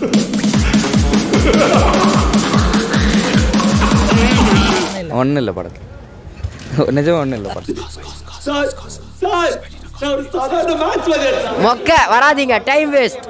ஒன்றும் இல்லை படத்தில் நிஜம் ஒன்றும் இல்லை படத்தில் மொக்க வராதீங்க டைம் வேஸ்ட்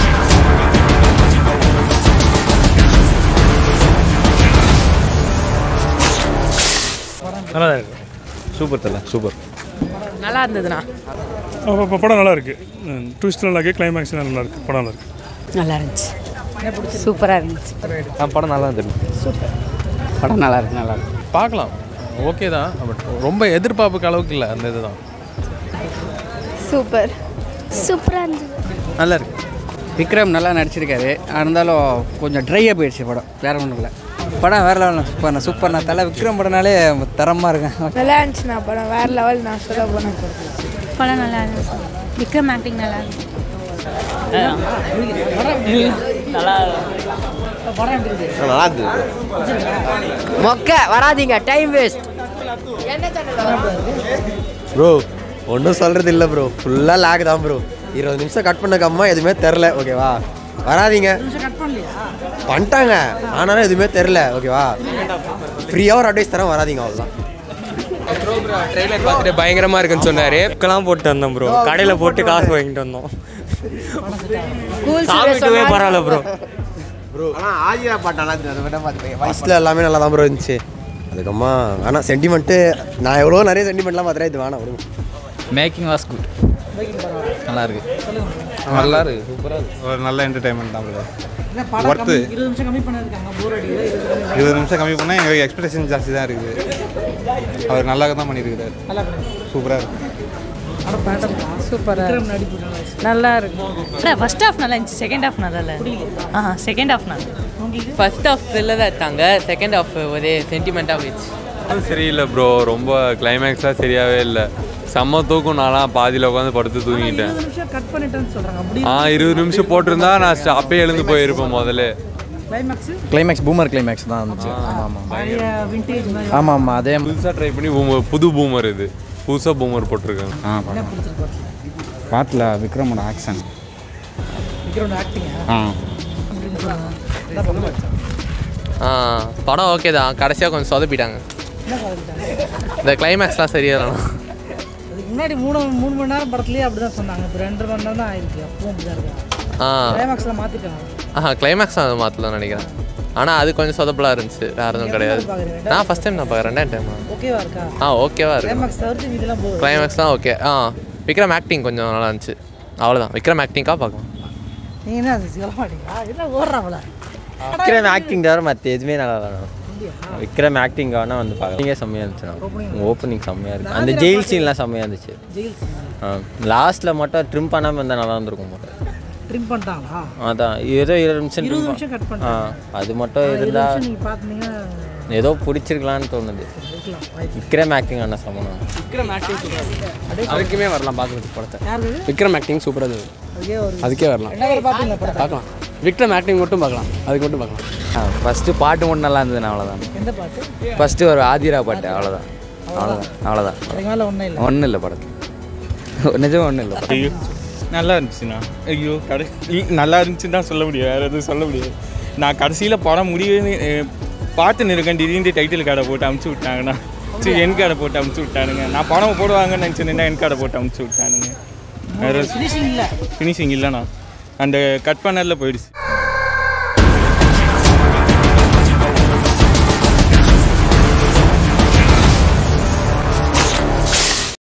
நல்லா தான் இருக்கு சூப்பர் தல சூப்பர் நல்லா இருந்ததுண்ணா அப்போ படம் நல்லா இருக்கு ட்விஸ்ட் நல்லா இருக்கு கிளைமேக்ஸ் நல்லா இருக்கு படம் நல்லா இருக்கு நல்லா இருந்துச்சு சூப்பராக இருந்துச்சு படம் நல்லா இருந்துருக்கு படம் நல்லா இருக்கு நல்லா இருக்கு பார்க்கலாம் ஓகே தான் பட் ரொம்ப எதிர்பார்ப்புக்கு அளவுக்கு இல்லை அந்த இதுதான் சூப்பர் சூப்பராக இருந்தது நல்லா இருக்கு விக்ரம் நல்லா நடிச்சிருக்காரு இருந்தாலும் கொஞ்சம் ட்ரையாக போயிடுச்சு படம் வேற ஒன்றும் இல்லை படம் வேற லெவல் சூப்பர்ண்ணா சூப்பர்ண்ணா தலை விக்ரம் படம்னாலே தரமாக இருக்கேன் நல்லா இருந்துச்சுண்ணா படம் வேறு லெவல் நான் சொல்ல போனேன் படம் நல்லா இருந்துச்சு விக்ரம் ஆக்டிங் நல்லா இருந்துச்சு மொக்க வராதீங்க டைம் வேஸ்ட் ப்ரோ ஒன்றும் சொல்கிறது இல்லை ப்ரோ ஃபுல்லாக லேக் தான் ப்ரோ இருபது நிமிஷம் கட் பண்ணக்கு அம்மா எதுவுமே தெரில ஓகேவா வராதீங்க பண்ணிட்டாங்க ஆனாலும் எதுவுமே தெரில ஓகேவா ஃப்ரீயாக ஒரு அட்வைஸ் தரேன் வராதீங்க அவ்வளோதான் ட்ரெய்லர் பார்த்துட்டு பயங்கரமாக இருக்குன்னு சொன்னார் புக்கெல்லாம் போட்டு வந்தோம் ப்ரோ கடையில் போட்டு காசு வாங்கிட்டு வந்தோம் கூல் சாப்பிட்டுவே பரவாயில்ல ப்ரோ ப்ரோ ஆனால் ஆதிரா பாட்டு நல்லா இருந்துச்சு ஃபஸ்ட்டில் எல்லாமே நல்லா தான் ப்ரோ இருந்துச்சு அதுக்கம்மா ஆனால் சென்டிமெண்ட்டு நான் எவ்வளோ நிறைய சென்டிமெண்ட்லாம் பார்த்துறேன் இது வேணாம் விடுங்க மேக்கிங் வாஸ் குட் நல்லா இருக்கு நல்லா இருக்கு சூப்பராக இருக்கு ஒரு நல்ல என்டர்டைன்மெண்ட் தான் ப்ரோ ஒர்த்து இருபது நிமிஷம் கம்மி பண்ணால் எங்கள் எக்ஸ்பெக்டேஷன் ஜாஸ்தி தான் இருக்குது அவர் நல்லா தான் பண்ணியிருக்கிறார் சூப்பராக இருக்கு சூப்பராக நல்லா இருக்கு ஃபர்ஸ்ட் ஹாஃப் நல்லா இருந்துச்சு செகண்ட் ஹாஃப் நல்லா இல்லை ஆ செகண்ட் ஹாஃப் நல்லா ஃபர்ஸ்ட் ஆஃப் த்ரில்லராக எடுத்தாங்க செகண்ட் ஆஃப் ஒரே சென்டிமெண்ட்டாக போயிடுச்சு அது சரியில்லை ப்ரோ ரொம்ப கிளைமேக்ஸாக சரியாகவே இல்லை செம்ம தூக்கம் நான்லாம் பாதியில் உட்காந்து படுத்து தூங்கிட்டேன் கட் பண்ணிட்டேன்னு சொல்கிறாங்க ஆ இருபது நிமிஷம் போட்டிருந்தா நான் ஸ்ட- அப்பயே எழுந்து போயிருப்பேன் முதல்ல கிளைமேக்ஸ் கிளைமேக்ஸ் பூமர் கிளைமேக்ஸ் தான் இருந்துச்சு ஆமாம் ஆமாம் விண்டேஜ் மாதிரி ஆமாம் ஆமாம் அதே புதுசாக ட்ரை பண்ணி பூமர் புது பூமர் இது புதுசாக பூமர் போட்டிருக்காங்க ஆ படம் பாட்டில் விக்ரமோட ஆக்ஷன் விக்ரம் ஆக்டிங் ஆ ஆ படம் ஓகே தான் கடைசியாக கொஞ்சம் சொதப்பிட்டாங்க இந்த கிளைமேக்ஸ்லாம் சரியா இல்லைண்ணா அதுக்கு முன்னாடி மூணு மூணு மணி நேரம் படத்துலேயே அப்படி தான் சொன்னாங்க இப்போ ரெண்டு மணி நேரம் தான் ஆயிருக்கு அப்பவும் அப்படி தான் இருக்கு ஆ கிளைமேக்ஸில் மாற்றிட்டாங்க ஆஹா கிளைமேக்ஸ் அது மாற்றலாம்னு நினைக்கிறேன் ஆனால் அது கொஞ்சம் சொதப்பலாக இருந்துச்சு வேறு எதுவும் கிடையாது நான் ஃபஸ்ட் டைம் நான் பார்க்குறேன் ரெண்டாம் டைம் ஓகேவா இருக்கா ஆ ஓகேவா இருக்கு கிளைமேக்ஸ் தவிர்த்து மீதெல்லாம் போகுது கிளைமேக்ஸ்லாம் ஓகே ஆ விக்ரம் ஆக்டிங் கொஞ்சம் நல்லா இருந்துச்சு அவ்வளோதான் விக்ரம் ஆக்டிங்காக பார்க்கலாம் நீங்கள் என்ன அது சொல்ல மாட்டீங்களா என்ன ஓடுறாங்களா விக்ரம் ஆக்டிங் தவிர மற்ற எதுவுமே நல்லா தான் விக்ரம் ஆக்டிங் வேணால் வந்து பார்க்க நீங்கள் செம்மையாக இருந்துச்சு ஓப்பனிங் செம்மையாக இருக்குது அந்த ஜெயில் சீன்லாம் செம்மையாக இருந்துச்சு ஜெயில் லாஸ்ட்டில் மட்டும் ட்ரிம் பண்ணாமல் இருந்தால் நல்லா இருந்திருக்கும் போல ட்ரிம் பண்ணிட்டாங்களா அதான் ஏதோ இருபது நிமிஷம் இருபது trim நிமிஷம் கட் ஆ பண்ணிட்டாங்க அது மட்டும் இருந்தால் நீங்கள் பார்த்தீங்கன்னா ஏதோ பிடிச்சிருக்கலான்னு தோணுது இருக்கலாம் வாய்ப்பு விக்ரம் ஆக்டிங் ஆன சமணம் விக்ரம் ஆக்டிங் சூப்பராக அதுக்குமே வரலாம் பார்க்குறதுக்கு படத்தை யாருக்கு விக்ரம் ஆக்டிங் சூப்பராக இருந்தது அதுக்கே ஒரு அதுக்கே வரலாம் என்ன பேர் பார்த்தீங்க படம் பார்க்கலாம் விக்ரம் ஆக்டிங் மட்டும் பார்க்கலாம் அதுக்கு மட்டும் பார்க்கலாம் ஃபஸ்ட்டு பாட்டு மட்டும் நல்லா இருந்ததுண்ணா அவ்வளோதான் எந்த பாட்டு ஃபஸ்ட்டு ஒரு ஆதிரா பாட்டு அவ்வளோதான் அவ்வளோதான் அவ்வளோதான் அதுக்கு மேலே ஒன்றும் இல்லை ஒன்றும் இல்லை படத்தில் நிஜம் ஒன்றும் இல்லை ஐயோ நல்லா இருந்துச்சுண்ணா ஐயோ கடைசி இ- நல்லா இருந்துச்சுன்னு தான் சொல்ல முடியும் வேறு எதுவும் சொல்ல முடியாது நான் கடைசியில் படம் முடியுதுன்னு அஹ், பார்த்து நிற்கேன் திடீர்னு டைட்டில் கார்டை போட்டு அமுச்சு விட்டாங்கண்ணா சரி என் கார்டை போட்டு அமுச்சு விட்டானுங்க நான் படம் போடுவாங்கன்னு நினச்சிருந்தேன் என் கார்டை போட்டு அமுச்சு விட்டானுங்க வேறு ஃபினிஷிங் இல்லை ஃபினிஷிங் இல்லைண்ணா அந்த கட் பண்ணரில் போயிடுச்சு